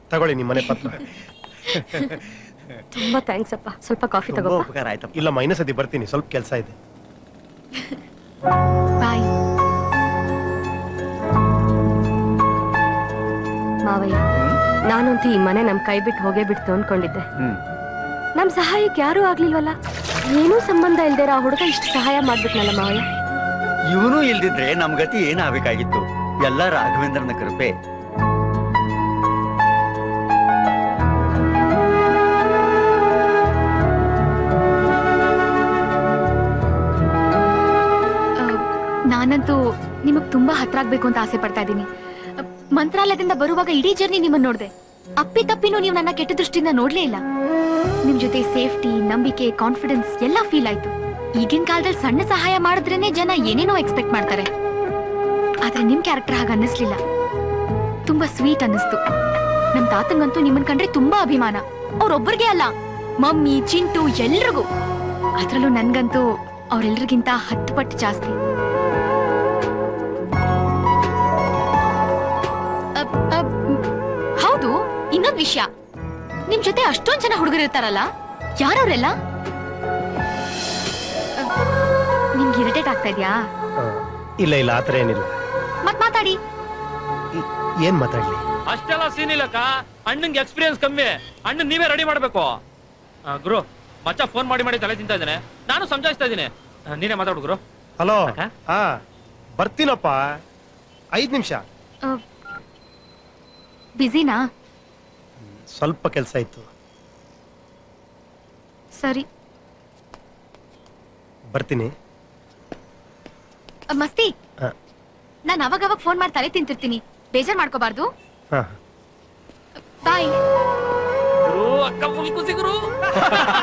ತಗೊಳ್ಳಿ ನಿಮ್ಮ ಮನೆ ಪತ್ರ ತುಂಬಾ ಥ್ಯಾಂಕ್ಸ್ ಅಪ್ಪ ಸ್ವಲ್ಪ ಕಾಫಿ ತುಂಬಾ ತಗೋ ಉಪಕಾರ ಆಯ್ತಪ್ಪ ಇಲ್ಲ ಮೈನಸ್ ಅದಿ ಬರ್ತೀನಿ ಸ್ವಲ್ಪ ಕೆಲಸ ಇದೆ ಬಾಯ್ ಮಾವಯ್ಯ ನಾನಂತೂ ಈ ಮನೆ ನಮ್ ಕೈ ಬಿಟ್ಟು ಹೋಗೇ ಬಿಡ್ತು ಅನ್ಕೊಂಡಿದ್ದೆ ಹ್ಮ್ ನಮ್ ಸಹಾಯಕ್ಕೆ ಯಾರೂ ಆಗ್ಲಿಲ್ವಲ್ಲ ಏನೂ ಸಂಬಂಧ ಇಲ್ದೇರ ಆ ಹುಡುಗ ಇಷ್ಟು ಸಹಾಯ ಮಾಡ್ಬಿಟ್ನಲ್ಲ ಮಾವಯ್ಯ ಇವನು ಇಲ್ದಿದ್ರೆ ನಮ್ ಗತಿ ಏನಾಗಬೇಕಾಗಿತ್ತು ಎಲ್ಲ ರಾಘವೇಂದ್ರನ ಕೃಪೆ ಆ, ನಾನಂತೂ ನಿಮಗ್ ತುಂಬಾ ಹತ್ರ ಆಗ್ಬೇಕು ಅಂತ ಆಸೆ ಪಡ್ತಾ ಇದ್ದೀನಿ ಅ, ಮಂತ್ರಾಲಯದಿಂದ ಬರುವಾಗ ಇಡೀ ಜರ್ನಿ ನಿಮ್ಮನ್ನ ನೋಡ್ದೆ ಅಪ್ಪಿ ತಪ್ಪಿನೂ ನೀವು ನನ್ನ ಕೆಟ್ಟ ದೃಷ್ಟಿಯಿಂದ ನೋಡ್ಲೇ ಇಲ್ಲ ನಿಮ್ ಜೊತೆ ಸೇಫ್ಟಿ ನಂಬಿಕೆ ಕಾನ್ಫಿಡೆನ್ಸ್ ಎಲ್ಲ ಫೀಲ್ ಆಯ್ತು ಈಗಿನ ಕಾಲದಲ್ಲಿ ಸಣ್ಣ ಸಹಾಯ ಮಾಡಿದ್ರೇನೆ ಜನ ಏನೇನೋ ಎಕ್ಸ್ಪೆಕ್ಟ್ ಮಾಡ್ತಾರೆ ಆದ್ರೆ ನಿಮ್ ಕ್ಯಾರೆಕ್ಟರ್ ಹಾಗೆ ಅನ್ನಿಸ್ಲಿಲ್ಲ ತುಂಬಾ ಸ್ವೀಟ್ ಅನ್ನಿಸ್ತು ನಮ್ ತಾತಂಗಂತೂ ನಿಮ್ಮನ್ ಕಂಡ್ರೆ ತುಂಬಾ ಅಭಿಮಾನ ಅವ್ರೊಬ್ಬರಿಗೆ ಅಲ್ಲ ಮಮ್ಮಿ ಚಿಂಟು ಎಲ್ರಿಗೂ ಅದ್ರಲ್ಲೂ ನನ್ಗಂತೂ ಅವ್ರೆಲ್ರಿಗಿಂತ ಹತ್ತು ಪಟ್ಟು ಜಾಸ್ತಿ ಅಬ್- ಅಬ್- ಮ್, ಹೌದು ಇನ್ನೊಂದ್ ವಿಷಯ ನಿಮ್ ಜೊತೆ ಅಷ್ಟೊಂದ್ ಜನ ಹುಡುಗರು ಇರ್ತಾರಲ್ಲ ಯಾರವ್ರೆಲ್ಲ ಅಬ್, ನಿಮ್ಗೆ ಇರಿಟೇಟ್ ಆಗ್ತಾ ಇದ್ಯಾ ಆ, ಇಲ್ಲ ಇಲ್ಲ ಆತರ ಏನಿಲ್ಲ ಮತ್ ಮಾತಾಡಿ ಈ- ಏನ್ ಮಾತಾಡ್ಲಿ ಅಷ್ಟೆಲ್ಲ ಸೀನ್ ಇಲ್ಲಕ್ಕ ಅಣ್ಣಂಗೆ ಎಕ್ಸ್ಪೀರಿಯನ್ಸ್ ಕಮ್ಮಿ ಅಣ್ಣನ್ ನೀವೇ ರೆಡಿ ಮಾಡ್ಬೇಕು ಆ, ಗುರು ಮಚ್ಚ ಫೋನ್ ಮಾಡಿ ಮಾಡಿ ತಲೆ ತಿಂತಾ ಇದ್ದಾನೆ ನಾನು ಸಮಜಾಯಿಸ್ತಾ ಇದ್ದೀನಿ ಆ, ನೀನೇ ಮಾತಾಡು ಗುರು ಹಲೋ ಅಕ್ಕ? ಹಾ ಬರ್ತೀನಪ್ಪ ಐದ್ ನಿಮಿಷ ಬಿಸಿನಾ ಸ್ವಲ್ಪ ಕೆಲಸ ಇತ್ತು ಸರಿ ಬರ್ತೀನಿ ಅ, ಮಸ್ತಿ ಹಾ. ನಾನ್ ಅವಾಗ ಅವಾಗ ಫೋನ್ ಮಾಡಿ ತಲೆ ತಿಂತಿರ್ತೀನಿ ಬೇಜಾರ್ ಮಾಡ್ಕೋಬಾರ್ದು ಹಾ ಬಾಯ್ ಗುರು ಅಕ್ಕ ಫುಲ್ ಖುಷಿ ಗುರು